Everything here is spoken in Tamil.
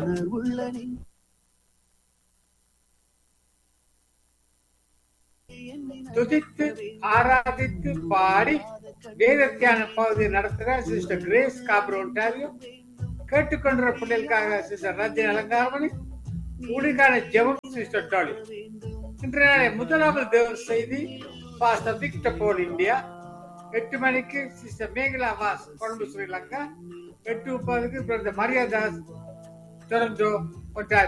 உணர்வுள்ள நீ துதித்து ஆராதித்து பாடி வேத தியான பகுதி நடத்துகிற சிஸ்டர் கிரேஸ் காப்ரோ ஒன்டாரியோ கேட்டுக்கொண்டிருக்கிற பிள்ளைகளுக்காக சிஸ்டர் ரஜினி அலங்காரமணி உங்களுக்கான ஜெபம் சிஸ்டர் டாலி இன்றைய நாளை முதலாவது தேவ செய்தி பாஸ்டர் விக்டர் போல் இந்தியா எட்டு மணிக்கு சிஸ்டர் மேகலா வாஸ் கொழும்பு ஸ்ரீலங்கா எட்டு முப்பதுக்கு பிரதர் மரியாதாஸ் டொரண்டோ ஒன்டாரியோ